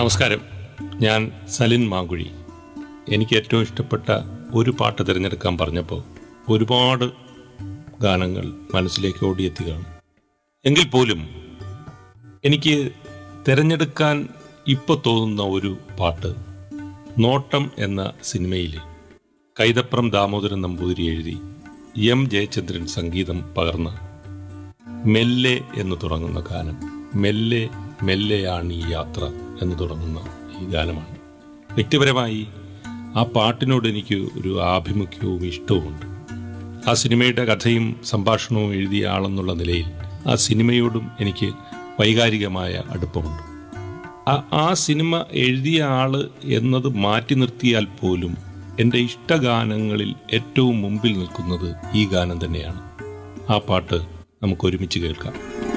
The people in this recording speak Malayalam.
നമസ്കാരം ഞാൻ സലിൻ മാങ്കുഴി എനിക്ക് ഏറ്റവും ഇഷ്ടപ്പെട്ട ഒരു പാട്ട് തിരഞ്ഞെടുക്കാൻ പറഞ്ഞപ്പോൾ ഒരുപാട് ഗാനങ്ങൾ മനസ്സിലേക്ക് ഓടിയെത്തുകയാണ് എങ്കിൽ പോലും എനിക്ക് തിരഞ്ഞെടുക്കാൻ ഇപ്പോൾ തോന്നുന്ന ഒരു പാട്ട് നോട്ടം എന്ന സിനിമയിൽ കൈതപ്രം ദാമോദരൻ നമ്പൂതിരി എഴുതി എം ജയചന്ദ്രൻ സംഗീതം പകർന്ന മെല്ലെ എന്ന് തുടങ്ങുന്ന ഗാനം മെല്ലെ മെല്ലെയാണ് ഈ യാത്ര എന്ന് തുടങ്ങുന്ന ഈ ഗാനമാണ് വ്യക്തിപരമായി ആ പാട്ടിനോട് എനിക്ക് ഒരു ആഭിമുഖ്യവും ഇഷ്ടവുമുണ്ട് ആ സിനിമയുടെ കഥയും സംഭാഷണവും എഴുതിയ ആളെന്നുള്ള നിലയിൽ ആ സിനിമയോടും എനിക്ക് വൈകാരികമായ അടുപ്പമുണ്ട് ആ ആ സിനിമ എഴുതിയ ആള് എന്നത് മാറ്റി നിർത്തിയാൽ പോലും എൻ്റെ ഇഷ്ടഗാനങ്ങളിൽ ഏറ്റവും മുമ്പിൽ നിൽക്കുന്നത് ഈ ഗാനം തന്നെയാണ് ആ പാട്ട് നമുക്ക് ഒരുമിച്ച് കേൾക്കാം